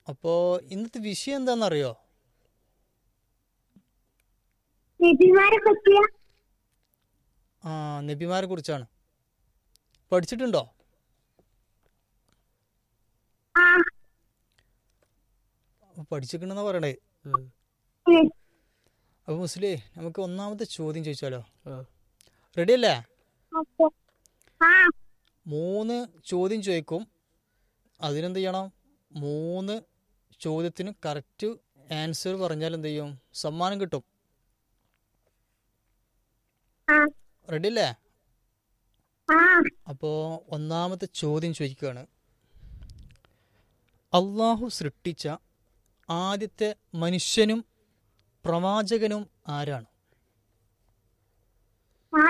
അപ്പോൾ ഇന്നത്തെ വിഷയം എന്താണെന്നറിയോ നബിമാരെ പറ്റിയ ആ നബിമാരെ കുറിച്ചാണ് പഠിച്ചിട്ടുണ്ടോ ആ പഠിച്ചിട്ടുണ്ടെന്നാ പറയണേ ഉം. ഉം. അപ്പോൾ മുസ്ലി നമുക്ക് ഒന്നാമത്തെ ചോദ്യം ചോദിച്ചാലോ ആ റെഡി അല്ലേ ഓക്കെ ആ മൂന്ന് ചോദ്യം ചോദിക്കും അതിനെന്ത് ചെയ്യണം മൂന്ന് ചോദ്യത്തിന് കറക്റ്റ് ആൻസർ പറഞ്ഞാൽ എന്ത് ചെയ്യും സമ്മാനം കിട്ടും ആ റെഡി അല്ലേ ആ അപ്പോൾ ഒന്നാമത്തെ ചോദ്യം ചോദിക്കുകയാണ് അള്ളാഹു സൃഷ്ടിച്ച ആദ്യത്തെ മനുഷ്യനും പ്രവാചകനും ആരാണ് ആ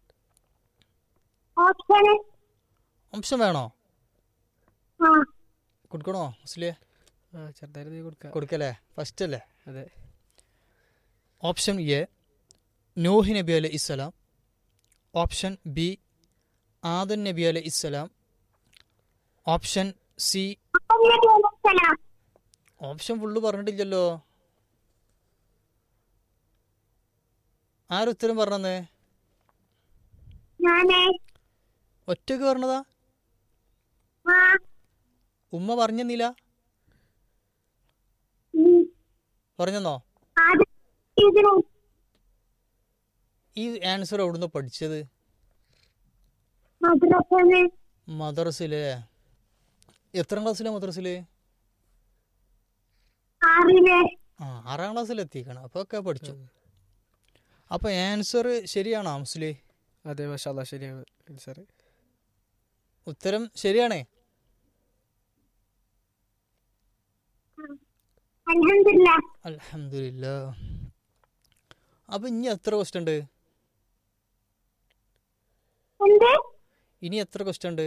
ഓപ്ഷന് അംശം വേണോ ആ കൊടുക്കണോ മുസ്ലിയെ ആ ചെറുതായിട്ട് നീ കൊടുക്കാം കൊടുക്കല്ലേ ഫസ്റ്റ് അല്ലേ അതെ ഓപ്ഷൻ എ നൂഹ് നബി അലൈഹി ഇസ്സലാം ഓപ്ഷൻ ബി ആദൻ നബി അലൈഹി ഇസ്സലാം ഓപ്ഷൻ സി നബി അലൈഹിസ്സലാം ഓപ്ഷൻ ഫുള്ള് പറഞ്ഞിട്ടില്ലല്ലോ ആരുത്തരം പറഞ്ഞത് ഞാനേ ഒറ്റക്ക് പറഞ്ഞതാ ആ ഉമ്മ പറഞ്ഞെന്നില്ല ഉം. പറഞ്ഞെന്നോ ആദ്യം ഇതിന് ഈ ആൻസർ എവിടുന്ന് പഠിച്ചത് മദ്രസന്ന് മദ്രസിലെ എത്രാം ക്ലാസ്സിലെ മദ്രസില് ആറിലെ ആ ആറാം ക്ലാസ്സിൽ എത്തിക്കണം അപ്പോൾ ഒക്കെ പഠിച്ചു അപ്പോൾ ആൻസർ ശരിയാണോ മുസ്ലി അതെ മാഷാല്ല ശരിയാണ് ആൻസർ ഉത്തരം ശരിയാണേ അൽഹംദുലില്ല അലഹമില്ല അപ്പോൾ ഇനി എത്ര ക്വസ്റ്റ്യൻ ഉണ്ട് എന്ത് ഇനി എത്ര ക്വസ്റ്റ്യൻ ഉണ്ട്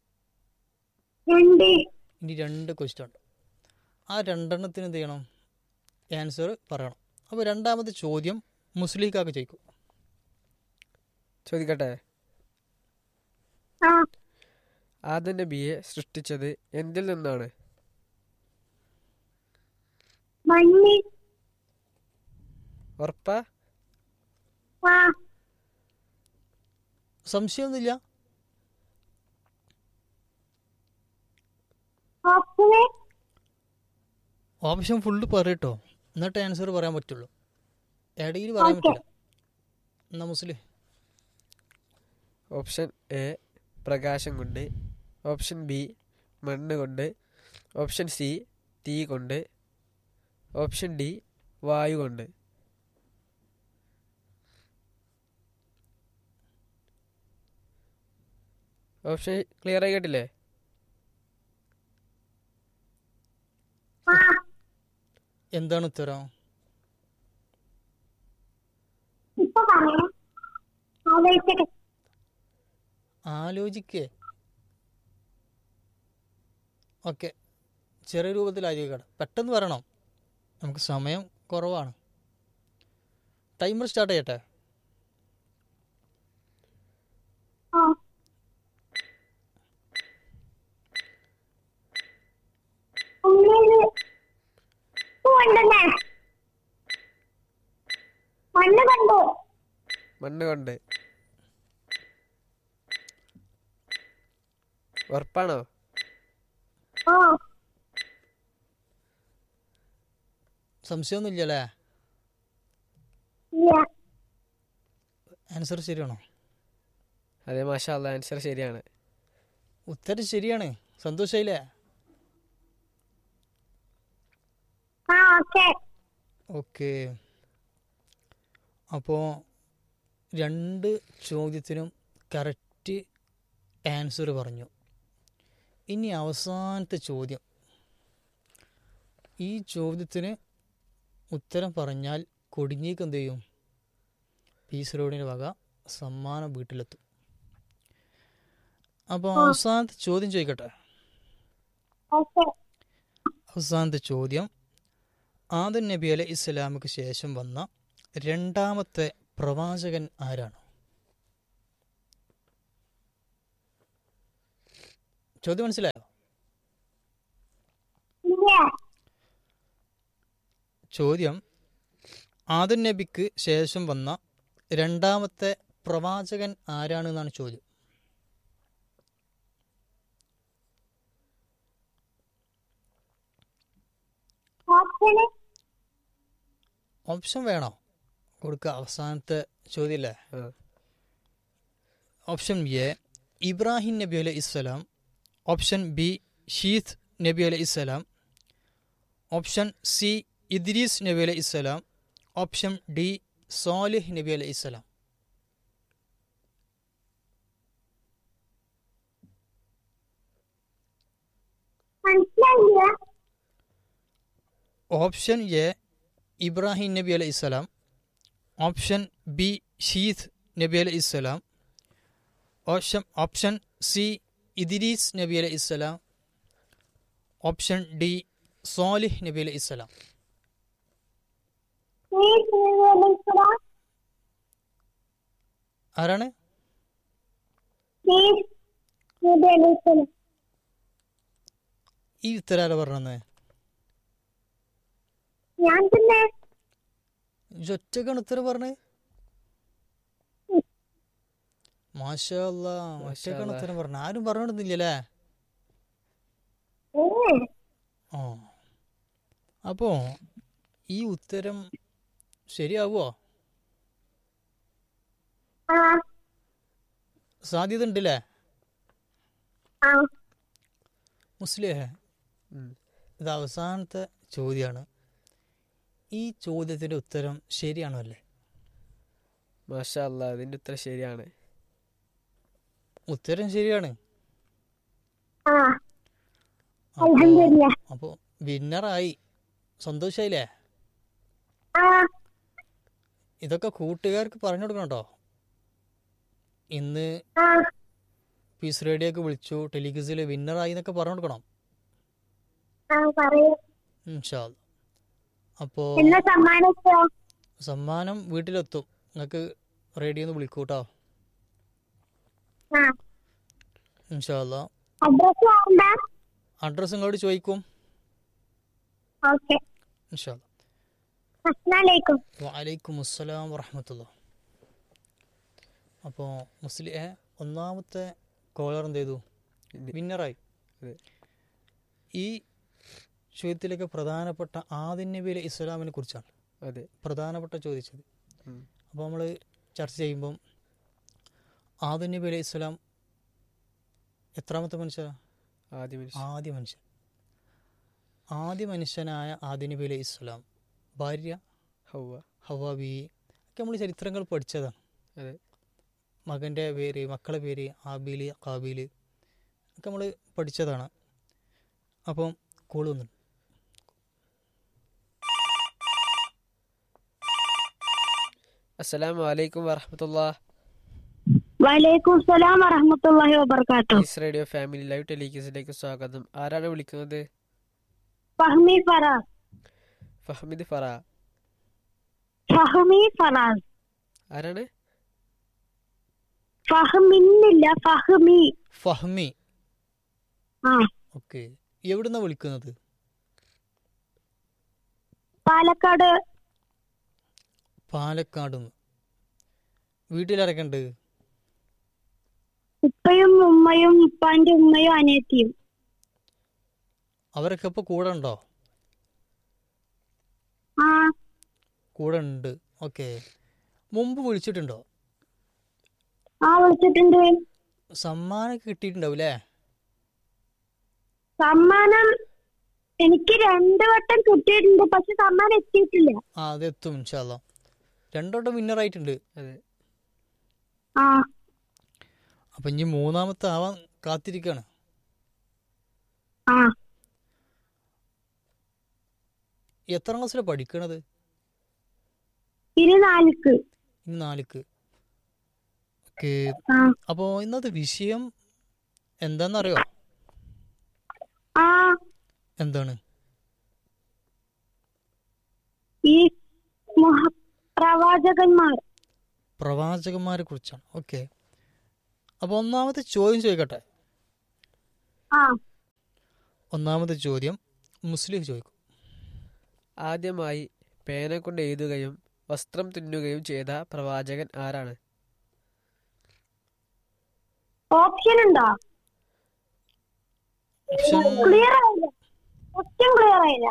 രണ്ട് ഇനി രണ്ട് ക്വസ്റ്റ്യൻ ഉണ്ട് ആ രണ്ടെണ്ണത്തിന് എന്ത് ചെയ്യണം ആൻസർ പറയണം അപ്പോൾ രണ്ടാമത്തെ ചോദ്യം മുസ്ലിക്കാക്ക് ചോദിക്കും ചോദിക്കട്ടെ ആ ആദം നബിയെ സൃഷ്ടിച്ചത് എന്തിൽ നിന്നാണ് മണ്ണ് ഉറപ്പാ ആ സംശയമൊന്നുമില്ല ഓപ്ഷന് ഓപ്ഷൻ ഫുള്ള് പറയട്ടോ എന്നിട്ട് ആൻസർ പറയാൻ പറ്റുള്ളൂ ഇടയിൽ പറയാൻ ഓക്കെ. പറ്റില്ല എന്നാ മുസ്ലിം ഓപ്ഷൻ എ പ്രകാശം കൊണ്ട് ഓപ്ഷൻ ബി മണ്ണ് കൊണ്ട് ഓപ്ഷൻ സി തീ കൊണ്ട് ഓപ്ഷൻ ഡി വായു കൊണ്ട് ഓപ്ഷൻ ക്ലിയർ ആയി കേട്ടില്ലേ ആ എന്താണ് ഉത്തരം ഇപ്പൊ പറയണം ആലോചിക്കട്ടെ ആലോചിക്കേ ഓക്കെ ചെറിയ രൂപത്തിലായിരിക്കണം പെട്ടെന്ന് വരണം നമുക്ക് സമയം കുറവാണ് ടൈമർ സ്റ്റാർട്ട് ചെയ്യട്ടെ ആ ഉള്ളില് ഉണ്ടെന്നേ മണ്ണ് കണ്ടു മണ്ണ് കൊണ്ട് ഉറപ്പാണോ ഓ സംശയമൊന്നുമില്ലല്ലേ ഇല്ല ആൻസർ ശരിയാണോ അതെ മാഷാ അല്ല ആൻസർ ശരിയാണ് ഉത്തരം ശരിയാണ് സന്തോഷമായില്ലേ ആ ഓക്കെ ഓക്കെ അപ്പോൾ രണ്ട് ചോദ്യത്തിനും കറക്റ്റ് ആൻസർ പറഞ്ഞു ഇനി അവസാനത്തെ ചോദ്യം ഈ ചോദ്യത്തിന് ഉത്തരം പറഞ്ഞാൽ കൊടിഞ്ഞേക്ക് എന്ത് ചെയ്യും പീസ് റോഡിൻ്റെ വക സമ്മാനം വീട്ടിലെത്തും അപ്പോൾ അവസാനത്തെ ചോദ്യം ചോദിക്കട്ടെ ഓക്കെ അവസാനത്തെ ചോദ്യം ആദൻ നബി അലൈഹി ഇസ്ലാമിക്ക് ശേഷം വന്ന രണ്ടാമത്തെ പ്രവാചകൻ ആരാണ് ചോദ്യം മനസ്സിലായോ ഇല്ല ചോദ്യം ആദൻ നബിക്ക് ശേഷം വന്ന രണ്ടാമത്തെ പ്രവാചകൻ ആരാണ് എന്നാണ് ചോദ്യം ഓപ്ഷന് ഓപ്ഷൻ വേണോ കൊടുക്കുക അവസാനത്തെ ചോദ്യമല്ലേ ആ. ഓപ്ഷൻ എ ഇബ്രാഹിം നബി അലൈഹി ഇസ്ലാം ഓപ്ഷൻ ബി ഷീത്ത് നബി അലൈഹി ഇസ്ലാം ഓപ്ഷൻ സി ഇദ്രീസ് നബി അലൈഹി ഇസ്ലാം ഓപ്ഷൻ ഡി സോലിഹ് നബി അലൈഹി ഇസ്ലാം മനസ്സിലായില്ല ഓപ്ഷൻ എ ഇബ്രാഹിം നബി അലൈഹി ഇസ്ലാം ഓപ്ഷൻ ബി ഷീത്ത് നബി അലൈഹി ഇസ്ലാം ഓപ്ഷൻ ഓപ്ഷൻ സി ഇദ്രീസ് നബി അലൈഹി ഇസ്ലാം ഓപ്ഷൻ ഡി സോലിഹ് നബി അലൈഹി ഇസ്ലാം ഈ ശ്രീവലിസ്വരം ആരാണ് ഈ ശ്രീവലിസ്വരം ഈ ഉത്തരം ആരാ പറഞ്ഞത് ഞാൻ തന്നെ ഒറ്റക്കാണ് ഉത്തരം പറഞ്ഞത് മാഷാ അല്ലാ ഒറ്റക്കാണ് അല്ലാ. ഉത്തരം പറഞ്ഞത് ആരും പറഞ്ഞിടുന്നില്ലല്ലേ ഏ ആ അപ്പോ ഈ ഉത്തരം ശരിയാവുമോ ആ സാധ്യത ഉണ്ടല്ലേ ആ മുസ്ലിഹേ ഉം. ഇത് അവസാനത്തെ ചോദ്യമാണ് ഈ ചോദ്യത്തിന്റെ ഉത്തരം ശരിയാണോ അല്ലേ മാഷാ അല്ലാ അതിൻ്റെ ഉത്തരം ശരിയാണ് ഉത്തരം ശരിയാണ് ആ അപ്പോ അൽഹംദുലില്ലാ അപ്പോ വിന്നറായി സന്തോഷായില്ലേ ആ ഇതൊക്കെ കൂട്ടുകാർക്ക് പറഞ്ഞു കൊടുക്കണം കേട്ടോ ഇന്ന് ആ പീസ് റേഡിയോക്ക് വിളിച്ചു ടെലിഗസിൽ വിന്നറായി എന്നൊക്കെ പറഞ്ഞു കൊടുക്കണം ആ പറയൂ ഇൻഷാല് അപ്പോൾ എന്നാ സമ്മാനിച്ചോ സമ്മാനം വീട്ടിലെത്തും നിങ്ങൾക്ക് റേഡിയോ ഒന്ന് വിളിക്കൂ കേട്ടോ ആ ഇൻഷാല്ല അഡ്രസ് വേണ്ട അഡ്രസ്സ് ഇങ്ങോട്ട് ചോദിക്കും ഓക്കെ ഇൻഷാല്ല അസ്സലാമലൈക്കും വലൈക്കും അസ്സലാം വറഹമത്തുള്ള അപ്പോൾ മുസ്ലിം ഏ, ഒന്നാമത്തെ കോളർ എന്ത് ചെയ്തു ഇനി- വിന്നറായി അതെ. ഈ ചോദ്യത്തിലേക്ക് പ്രധാനപ്പെട്ട ആദിൻ നബി അലൈഹി ഇസ്ലാമിനെ കുറിച്ചാണ് അതെ പ്രധാനപ്പെട്ട ചോദിച്ചത് ഉം. അപ്പോൾ നമ്മൾ ചർച്ച ചെയ്യുമ്പം ആദിൻ നബി അലൈഹി ഇസ്ലാം എത്രാമത്തെ മനുഷ്യ ആദ്യ മനുഷ്യൻ ആദ്യ മനുഷ്യൻ ആദ്യ മനുഷ്യനായ ആദിൻ നബി അലൈഹി ഇസ്ലാം ഭാര്യ ഹൗവ ഹവാബി ഒക്കെ നമ്മൾ ചരിത്രങ്ങൾ പഠിച്ചതാണ് അതെ മകൻ്റെ പേര് മക്കളെ പേര് ആബീല് കാബീല് ഒക്കെ നമ്മൾ പഠിച്ചതാണ് അപ്പം കോള് വന്നു അസ്സലാമു അലൈക്കും വറഹമത്തുള്ള വലൈക്കും സലാം വറഹമത്തല്ലാഹി വബർക്കാത്തു ഈസ് റേഡിയോ ഫാമിലി ലൈവ് ടെലിക്യൂസിലേക്ക് സ്വാഗതം ആരാണ് വിളിക്കുന്നത് ഫഹ്മി ഫറാസ് ഫഹമിദ് ഫറ ഫഹ്മി ഫറാസ് ആരാണ് ഫഹ്മിന്നില്ല ഫഹ്മി ഫഹ്മി ആ ഓക്കെ എവിടുന്നാ വിളിക്കുന്നത് പാലക്കാട് പാലക്കാട് നിന്ന് വീട്ടിലിറക്കണ്ട് ഉപ്പയും ഉമ്മയും ഉപ്പാന്റെ ഉമ്മയും അനിയത്തിയും അവരൊക്കെ ഇപ്പോൾ കൂടെ ഉണ്ടോ ആ കൂടെ ഉണ്ട് ഓക്കെ മുമ്പ് വിളിച്ചിട്ടുണ്ടോ ആ വിളിച്ചിട്ടുണ്ട് സമ്മാനം കിട്ടിയിട്ടുണ്ടാവും അല്ലേ സമ്മാനം എനിക്ക് രണ്ടു വട്ടം കിട്ടിയിട്ടുണ്ട് പക്ഷെ സമ്മാനം എത്തിയിട്ടില്ല ആ അതെത്തും ഇൻഷാല്ല രണ്ടോട്ടം വിന്നറായിട്ടുണ്ട് അതെ ആ അപ്പം ഇനി മൂന്നാമത്തെ ആവാൻ കാത്തിരിക്കുകയാണ് ആ എത്ര ക്ലാസ്സിലാണ് പഠിക്കണത് ഇനി നാലിക്ക് ഇനി നാലിക്ക് ഓക്കെ ആ അപ്പോൾ ഇന്നത്തെ വിഷയം എന്താണെന്നറിയോ ആ എന്താണ് ഈ മഹ- പ്രവാചകന്മാർ പ്രവാചകന്മാരെ കുറിച്ചാണ് ഓക്കെ അപ്പോൾ ഒന്നാമത്തെ ചോദ്യം ചോദിക്കട്ടെ ആ ഒന്നാമത്തെ ചോദ്യം മുസ്ലിം ചോദിക്കും ആദ്യമായി പേന കൊണ്ട് എഴുതുകയും വസ്ത്രം തുന്നുകയും ചെയ്ത പ്രവാചകൻ ആരാണ് ഓപ്ഷൻ ഉണ്ടോ ഓപ്ഷൻ ക്ലിയർ ആയില്ല ക്വസ്റ്റ്യൻ ക്ലിയർ ആയില്ല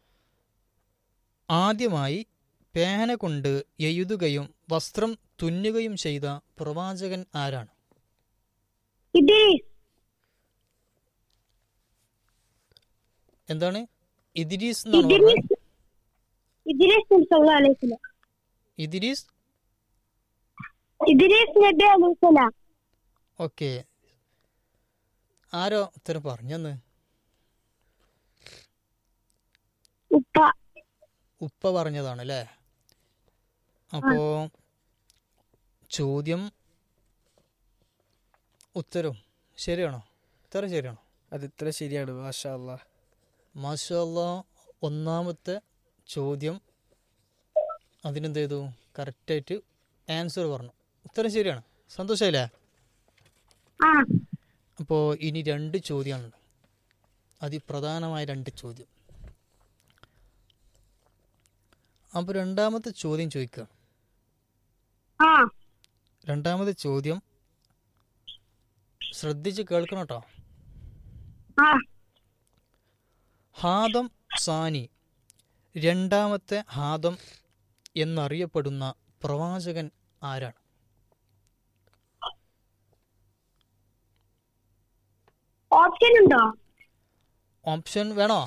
ആദ്യമായി പേന കൊണ്ട് എഴുതുകയും വസ്ത്രം തുന്നുകയും ചെയ്ത പ്രവാചകൻ ആരാണ് ഇദ്രീസ് എന്താണ് ഇദിരീസ് എന്നാണ് പറഞ്ഞത് ഇദ്രീസ് ഇദ്രീസ് നബി സല്ലല്ലാഹു അലൈഹി വസല്ലം ഇദിരീസ് ഇദ്രീസ് നബി അലൈഹി സ്വലാം ഓക്കെ ആരോ ഉത്തരം പറഞ്ഞെന്ന് ഉപ്പ ഉപ്പ പറഞ്ഞതാണ് അല്ലേ അപ്പോ ചോദ്യം ഉത്തരവും ശരിയാണോ ഉത്തരം ശരിയാണോ അത് ഇത്ര ശരിയാണ് മാഷാ അല്ലാ മാഷല്ല ഒന്നാമത്തെ ചോദ്യം അതിനെന്ത് ചെയ്തു കറക്റ്റായിട്ട് ആൻസർ പറഞ്ഞു ഉത്തരം ശരിയാണ് സന്തോഷമായില്ലേ ആ അപ്പോൾ ഇനി രണ്ട് ചോദ്യമാണുണ്ട് അതിപ്രധാനമായ രണ്ട് ചോദ്യം അപ്പോൾ രണ്ടാമത്തെ ചോദ്യം ചോദിക്കുക ആ രണ്ടാമത്തെ ചോദ്യം ശ്രദ്ധിച്ച് കേൾക്കണം കേട്ടോ ആ ഹാദം സാനി രണ്ടാമത്തെ ഹാദം എന്നറിയപ്പെടുന്ന പ്രവാചകൻ ആരാണ് ഓപ്ഷൻ ഉണ്ടോ ഓപ്ഷൻ വേണോ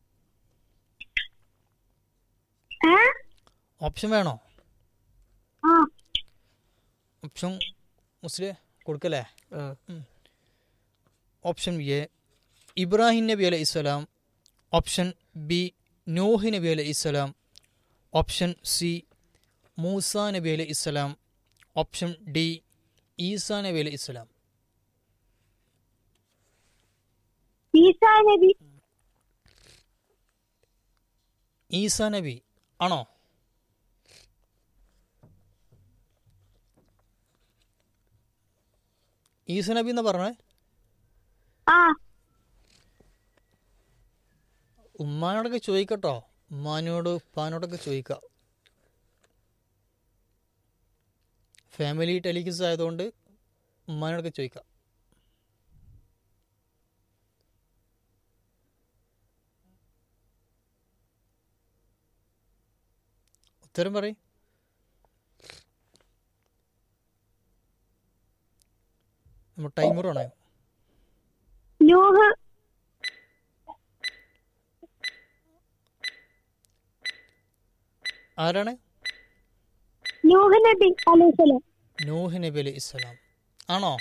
ഏ ഓപ്ഷൻ വേണോ ആ ഓപ്ഷൻ മുസ്ലിം കൊടുക്കല്ലേ ആ ഓപ്ഷൻ എ ഇബ്രാഹിം നബി അലൈഹി ഇസ്ലാം ഓപ്ഷൻ ബി നൂഹ് നബി അലൈഹി ഇസ്ലാം ഓപ്ഷൻ സി മൂസ നബി അലൈഹി ഇസ്ലാം ഓപ്ഷൻ ഡി ഈസ നബി അലൈഹി ഇസ്ലാം ഈസാ നബി ഈസ നബി ആണോ ഈസ നബി എന്നാ പറഞ്ഞേ ആ ഉമ്മാനോടൊക്കെ ചോദിക്കട്ടോ ഉമ്മാനോട് ഉപ്പാനോടൊക്കെ ചോദിക്കാം ഫാമിലി ടെലികിസ് ആയതുകൊണ്ട് ഉമ്മാനോടൊക്കെ ചോദിക്കാം ഉത്തരം പറയും നമ്മൾ ടൈമർ ആണോ നൂഹ് ആരാണ് നൂഹ് നബി അലൈഹി സ്വലാം നൂഹ് നബി അലൈഹി ഇസ്ലാം ആണോ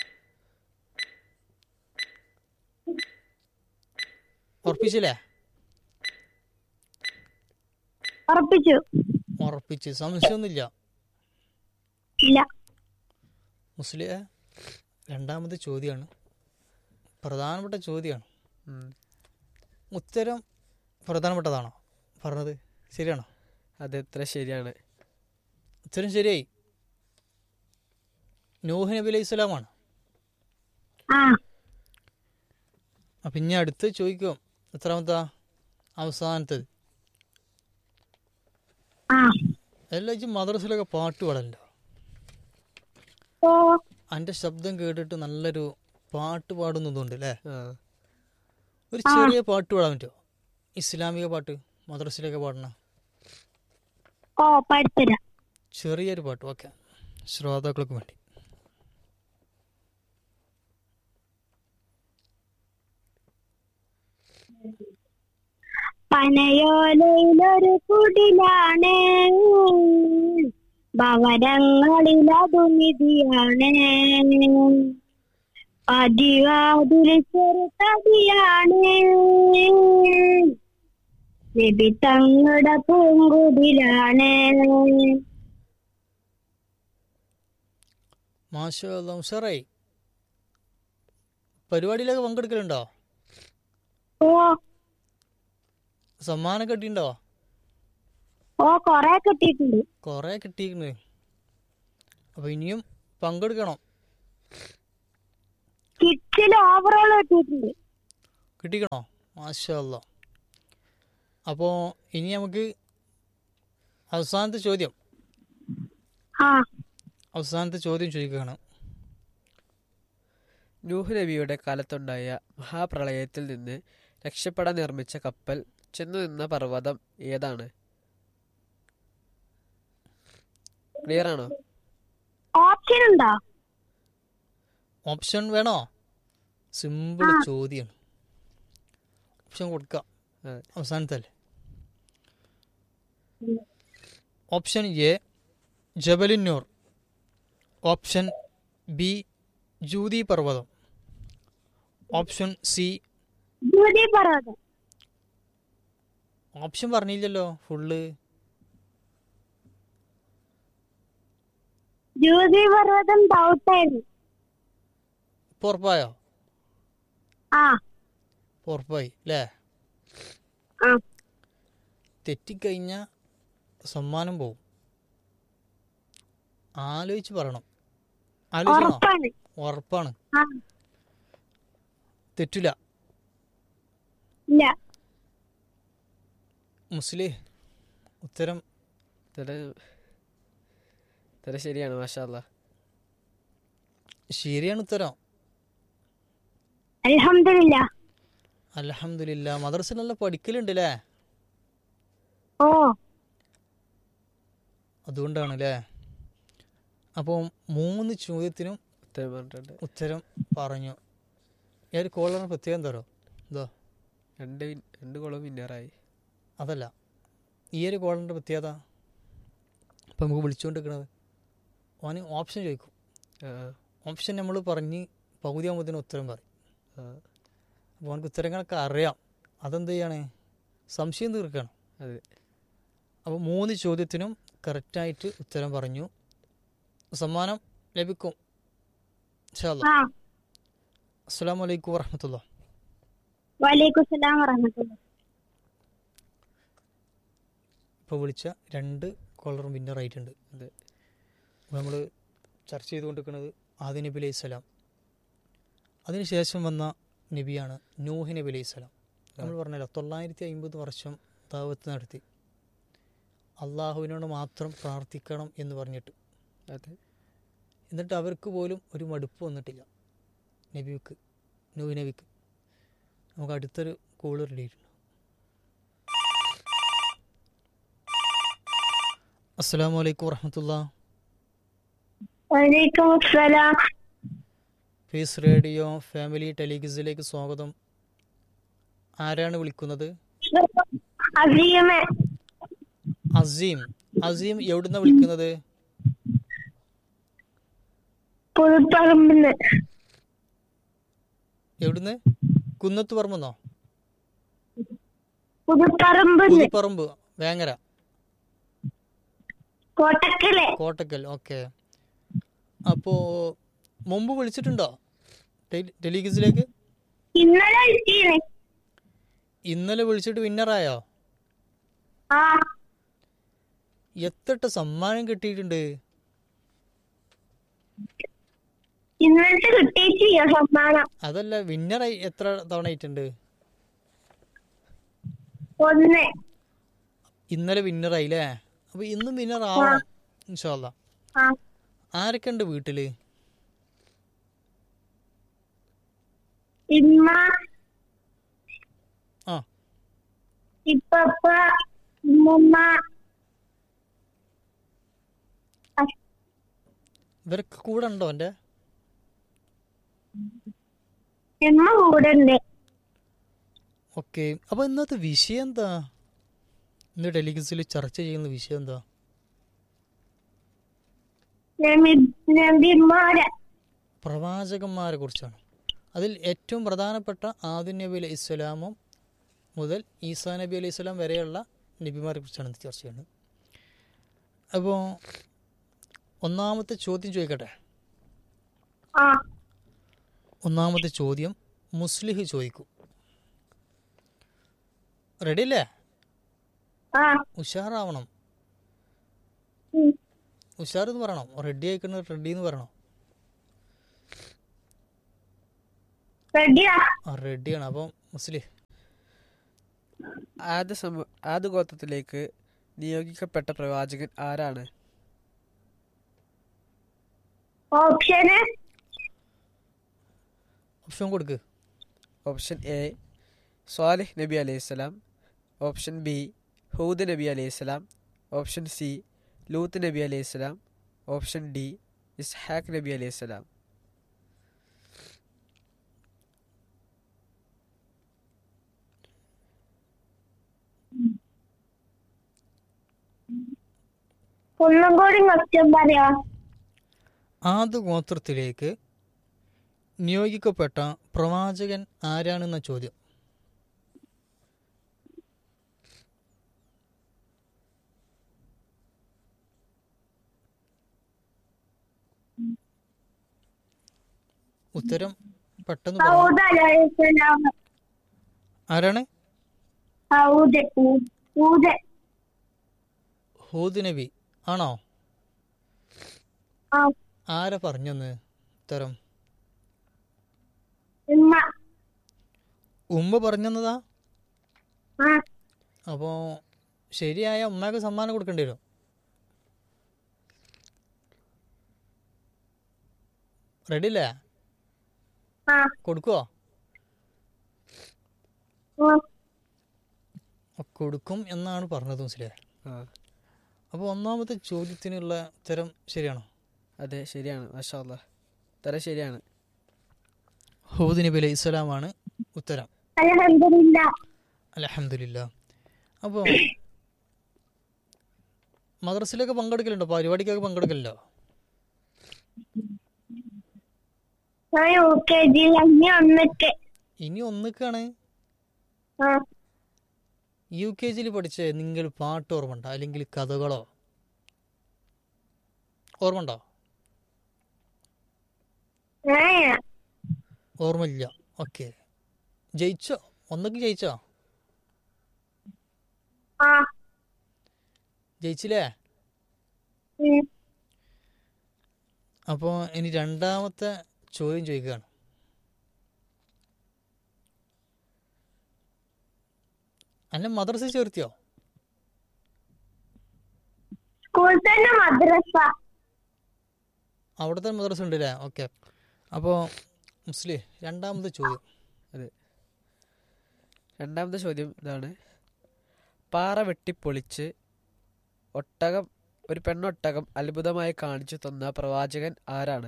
ഉറപ്പിച്ചില്ലേ ഉറപ്പിച്ചു ഉറപ്പിച്ച് സംശയമൊന്നുമില്ല ഇല്ല മുസ്ലിം രണ്ടാമത്തെ ചോദ്യമാണ് പ്രധാനപ്പെട്ട ചോദ്യമാണ് ഉം. ഉത്തരം പ്രധാനപ്പെട്ടതാണോ പറഞ്ഞത് ശരിയാണോ അത് ഇത്ര ശരിയാണ് ഉത്തരം ശരിയായി നൂഹ് നബി അലൈഹി സ്വലാമാണ് ആ അപ്പം ഇനി അടുത്ത് ചോദിക്കും എത്രാമത്തെ അവസാനത്തത് ആ എല്ലാം ഇജ്ജ് മദ്രസയിലൊക്കെ പാട്ട് പാടല്ലോ ഓ എൻ്റെ ശബ്ദം കേട്ടിട്ട് നല്ലൊരു പാട്ട് പാടുന്നതുണ്ട് അല്ലേ ആ ഒരു ചെറിയ പാട്ട് പാടാൻ പറ്റുമോ ഇസ്ലാമിക പാട്ട് മദ്രസയിലൊക്കെ പാടണ ഓ പഠിത്തരാം ചെറിയൊരു പാട്ട് ഓക്കെ ശ്രോതാക്കൾക്ക് വേണ്ടി പനയോലയിലൊരു കുടിലാണ് ഭവനങ്ങളിലതു നിധിയാണ് പതിവാതിൽ ചെറുതടിയാണ് നബി തങ്ങളുടെ പൂങ്കുടിലാണ് മാഷാ അല്ലാ, ഉഷാറായി പരിപാടിയിലൊക്കെ പങ്കെടുക്കലുണ്ടോ ഓ സമ്മാനം കിട്ടിയിട്ടുണ്ടോ ഓ കൊറേ കിട്ടിയിട്ടുണ്ട് കുറേ കിട്ടിയിട്ടുണ്ട് അപ്പോൾ ഇനിയും പങ്കെടുക്കണം കിഡ്സിൽ ഓവറോൾ കിട്ടിയിട്ടുണ്ട് കിട്ടിക്കണോ മാഷാ അല്ലാ അപ്പോൾ ഇനി നമുക്ക് അവസാനത്തെ ചോദ്യം ആ അവസാനത്തെ ചോദ്യം ചോദിക്കുകയാണ് നൂഹ് നബിയുടെ കാലത്തുണ്ടായ മഹാപ്രളയത്തിൽ നിന്ന് രക്ഷപ്പെടാൻ നിർമ്മിച്ച കപ്പൽ ചെന്നു നിന്ന പർവ്വതം ഏതാണ് ക്ലിയർ ആണോ ഓപ്ഷൻ ഉണ്ടോ ഓപ്ഷൻ വേണോ സിമ്പിൾ ആ. ചോദ്യമാണ് ഓപ്ഷൻ കൊടുക്കാം അതെ. അവസാനത്തല്ലേ ഓപ്ഷൻ എ ജബലിന്നൂർ ഓപ്ഷൻ ബി ജൂതി പർവ്വതം ഓപ്ഷൻ സി ജ്യോതി പർവ്വതം ഓപ്ഷൻ പറഞ്ഞില്ലല്ലോ ഫുള്ള് ജ്യോതി പർവ്വതം ഡൗട്ടായിരുന്നു ഇപ്പൊ ഉറപ്പായോ ആ ഇപ്പൊ ഉറപ്പായി അല്ലേ ആ തെറ്റിക്കഴിഞ്ഞാൽ സമ്മാനം പോവും ആലോചിച്ച് പറയണം ആലോചിക്കണോ ഉറപ്പാണ് ഉറപ്പാണ് ആ തെറ്റില്ല ഇല്ല മുസ്ലി ഉത്തരം ഇതര ഇതര ശരിയാണ് മാഷാല്ല ശരിയാണ് ഉത്തരം അൽഹംദുലില്ല അലഹമില്ല മദ്രസിലെല്ലാം പഠിക്കലുണ്ട് അല്ലേ ഓ അതുകൊണ്ടാണ് അല്ലേ അപ്പോൾ മൂന്ന് ചോദ്യത്തിനും ഉത്തരം പറഞ്ഞിട്ടുണ്ട് ഉത്തരം പറഞ്ഞു ഈ ഒരു കോളറിന് പ്രത്യേകം തരോ എന്തോ രണ്ട് win- രണ്ട് കുളം വിന്നറായി അതല്ല ഈ ഒരു കോളറിൻ്റെ പ്രത്യേകത ഇപ്പം നമുക്ക് വിളിച്ചുകൊണ്ടിരിക്കുന്നത് ഓന് ഓപ്ഷൻ ചോദിക്കും ആ ഓപ്ഷൻ നമ്മൾ പറഞ്ഞ് പകുതി ആകുമ്പോഴത്തേനും ഉത്തരം പറയും ആ അപ്പോൾ അവനക്ക് ഉത്തരങ്ങളൊക്കെ അറിയാം അതെന്ത് ചെയ്യാണ് സംശയം തീർക്കണം അതെ അപ്പോൾ മൂന്ന് ചോദ്യത്തിനും കറക്റ്റായിട്ട് ഉത്തരം പറഞ്ഞു സമ്മാനം ലഭിക്കും ഇൻഷാല്ലാ ആ അസ്സാം വലൈക്കും വറഹമത്തുള്ള വലൈക്കും സലാം വറഹമത്തുള്ള ഇപ്പോൾ വിളിച്ച രണ്ട് കോളറും വിന്നർ ആയിട്ടുണ്ട് അതെ നമ്മൾ ചർച്ച ചെയ്തുകൊണ്ടിരിക്കുന്നത് ആദി നബി അലൈഹി സ്വലാം അതിനുശേഷം വന്ന നബിയാണ് നൂഹ് നബി അലൈഹി സ്വലാം നമ്മൾ പറഞ്ഞല്ലോ തൊള്ളായിരത്തി അമ്പത് വർഷം ദാവത്ത് നടത്തി അള്ളാഹുവിനോട് മാത്രം പ്രാർത്ഥിക്കണം എന്ന് പറഞ്ഞിട്ട് അതെ എന്നിട്ട് അവർക്ക് പോലും ഒരു മടുപ്പ് വന്നിട്ടില്ല നബിക്ക് നൂഹ് നബിക്ക് നമുക്ക് അടുത്തൊരു കോള് റെഡിയിട്ടുണ്ട് അസ്സാം വലൈക്കും വറഹമത്തുള്ള വലൈക്കും സലാം പീസ് റേഡിയോ ഫാമിലി ടെലിഗിസിലേക്ക് സ്വാഗതം ആരാണ് വിളിക്കുന്നത് അസീമ് അസീം അസീം എവിടുന്ന വിളിക്കുന്നത് പുതുപ്പറമ്പിന്ന് എവിടുന്ന് കുന്നത്ത് പറമ്പെന്നോ പുതുപ്പറമ്പിന്ന് പുതുപ്പറമ്പ് വേങ്ങര കോട്ടക്കല് കോട്ടക്കൽ ഓക്കെ അപ്പോൾ മുമ്പ് വിളിച്ചിട്ടുണ്ടോ ടെലി- ടെലിഗിസിലേക്ക് ഇന്നലെ വിളിച്ചീന് ഇന്നലെ വിളിച്ചിട്ട് വിന്നറായോ ആ എത്ര സമ്മാനം കിട്ടിയിട്ടുണ്ട് ഇന്നലത്തെ കിട്ടിയിട്ടില്ല സമ്മാനം അതല്ല വിന്നറായി എത്ര തവണ ആയിട്ടുണ്ട് ഒന്ന് ഇന്നലെ വിന്നറായി അല്ലേ അപ്പോൾ ഇന്നും വിന്നർ ആവണം ഇൻഷാല്ല ആ ആരൊക്കെ ഉണ്ട് വീട്ടില് ഇമ്മ ആ ഇപ്പപ്പ ഉമ്മ ഇവരൊക്കെ കൂടെ ഉണ്ടോ എൻ്റെ എമ്മ കൂടെ ഉണ്ട് ഓക്കെ അപ്പോൾ ഇന്നത്തെ വിഷയം എന്താ ഇന്ന് ടെലിഗസിൽ ചർച്ച ചെയ്യുന്ന വിഷയം എന്താ നബിമാരെ പ്രവാചകന്മാരെ കുറിച്ചാണ് അതിൽ ഏറ്റവും പ്രധാനപ്പെട്ട ആദി നബി അലൈഹി ഇസ്ലാമും മുതൽ ഈസാ നബി അലൈഹി സ്വലാം വരെയുള്ള നബിമാരെ കുറിച്ചാണ് ഇന്ന് ചർച്ച ചെയ്യുന്നത് അപ്പോൾ ഒന്നാമത്തെ ചോദ്യം ചോദിക്കട്ടെ ആ ഒന്നാമത്തെ ചോദ്യം മുസ്ലിഹ് ചോദിക്കും റെഡി അല്ലേ ആ ഉഷാറാവണം ഉം. ഉഷാർ എന്ന് പറയണം റെഡി ആയിക്കണ റെഡി എന്ന് പറയണം റെഡിയാ ആ റെഡിയാണ് അപ്പം മുസ്ലിം ആദ്യ സമൂ ആദ്യ ഗോത്രത്തിലേക്ക് നിയോഗിക്കപ്പെട്ട പ്രവാചകൻ ആരാണ് ഓപ്ഷന് ഓപ്ഷൻ കൊടുക്ക് ഓപ്ഷൻ എ സ്വാലിഹ് നബി അലൈഹിസ്സലാം ഓപ്ഷൻ ബി ഹൂദ് നബി അലൈഹിസ്സലാം ഓപ്ഷൻ സി ലൂത്ത് നബി അലൈഹിസ്സലാം ഓപ്ഷൻ ഡി ഇസ്ഹാഖ് നബി അലൈഹിസ്സലാം ഒന്നും കൂടി ക്വസ്റ്റ്യൻ പറയാ ആദ് ഗോത്രത്തിലേക്ക് നിയോഗിക്കപ്പെട്ട പ്രവാചകൻ ആരാണെന്ന ചോദ്യം ഉത്തരം പെട്ടെന്ന് പറ ഹൗദ് അലൈഹിസ്സലാം ആരാണ് ഹൗദ് ഹൂദ് ഹൂദ് നബി ആണോ ആ ആരാ പറഞ്ഞെന്ന് ഉത്തരം ഉമ്മ ഉമ്മ പറഞ്ഞെന്നതാ ആ അപ്പോൾ ശരിയായ ഉമ്മക്ക് സമ്മാനം കൊടുക്കേണ്ടി വരും റെഡി അല്ലേ ആ കൊടുക്കുവോ ആ കൊടുക്കും എന്നാണ് പറഞ്ഞത് മുസ്ലിം ആ അപ്പോൾ ഒന്നാമത്തെ ചോദ്യത്തിനുള്ള ഉത്തരം ശരിയാണോ അതെ ശരിയാണ് മാഷാ അല്ലാ തര ശരിയാണ് ഹൂദ് നബി അലൈഹി ഇസ്ലാമാണ് ഉത്തരം അൽഹംദുലില്ല അലഹമില്ല അപ്പോൾ മദ്രസയിലൊക്കെ പങ്കെടുക്കലുണ്ടോ പരിപാടിക്കൊക്കെ പങ്കെടുക്കലുണ്ടോ ഞാൻ യു കെ ജി അഞ്ഞി ഒന്നിട്ട് ഇനി ഒന്നിക്കാണ് ആ യു കെ ജിയിൽ പഠിച്ച നിങ്ങൾ പാട്ട് ഓർമ്മ ഉണ്ടോ അല്ലെങ്കിൽ കഥകളോ ഓർമ്മ ഉണ്ടോ ഏ ഓർമ്മയില്ല ഓക്കെ ജയിച്ചോ ഒന്നൊക്കെ ജയിച്ചോ ആ ജയിച്ചില്ലേ ഉം. അപ്പോൾ ഇനി രണ്ടാമത്തെ ചോദ്യം ചോദിക്കുകയാണ് അന്നെ മദ്രസ ചേർത്തിയോ സ്കൂൾ തന്നെ മദ്രസ അവിടുത്തെ മദ്രസ ഉണ്ടല്ലേ ഓക്കെ അപ്പോൾ മുസ്ലിം രണ്ടാമത്തെ ചോദ്യം അതെ രണ്ടാമത്തെ ചോദ്യം ഇതാണ് പാറ വെട്ടിപ്പൊളിച്ച് ഒട്ടകം ഒരു പെണ്ണൊട്ടകം അത്ഭുതമായി കാണിച്ചു തന്ന പ്രവാചകൻ ആരാണ്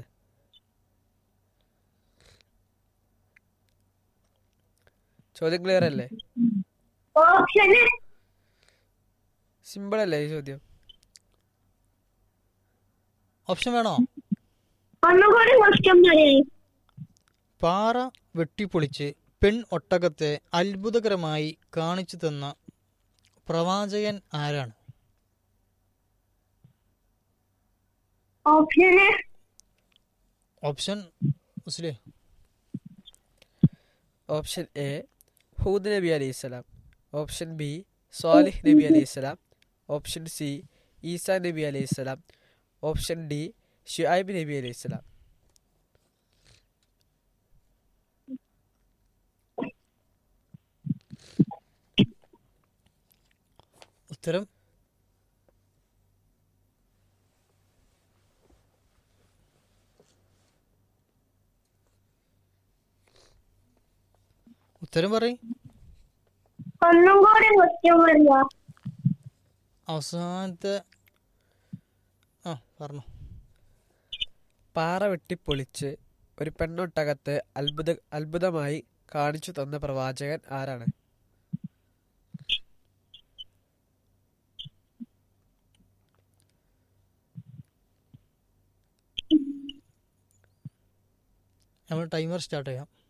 ചോദ്യം ക്ലിയർ അല്ലേ ഓപ്ഷന് സിമ്പിൾ അല്ലേ ഈ ചോദ്യം ഓപ്ഷൻ വേണോ ഒന്നും കൂടി ക്വസ്റ്റ്യൻ പറയേ പാറ വെട്ടിപ്പൊളിച്ച് പെൺ ഒട്ടകത്തെ അത്ഭുതകരമായി കാണിച്ചു തന്ന പ്രവാചകൻ ആരാണ് ഓപ്ഷന് ഓപ്ഷൻ മുസ്ലിം ഓപ്ഷൻ എ ഹൂദ് നബി അലൈഹി സ്വലാം ഓപ്ഷൻ ബി സ്വാലിഹ് നബി അലൈഹി സ്വലാം ഓപ്ഷൻ സി ഈസാ നബി അലൈഹി സ്വലാം ഓപ്ഷൻ ഡി ഷുഐബ് നബി അലൈഹി സ്വലാം ഉത്തരം ഉത്തരം പറയും ഒന്നും കൂടി ക്വസ്റ്റ്യൻ പറയാ അവസാനത്തെ ആ പറഞ്ഞു പാറ വെട്ടിപ്പൊളിച്ച് ഒരു പെണ്ണൊട്ടകത്തെ അത്ഭുത അത്ഭുതമായി കാണിച്ചു തന്ന പ്രവാചകൻ ആരാണ് നമ്മൾ ടൈമർ സ്റ്റാർട്ട് ചെയ്യാം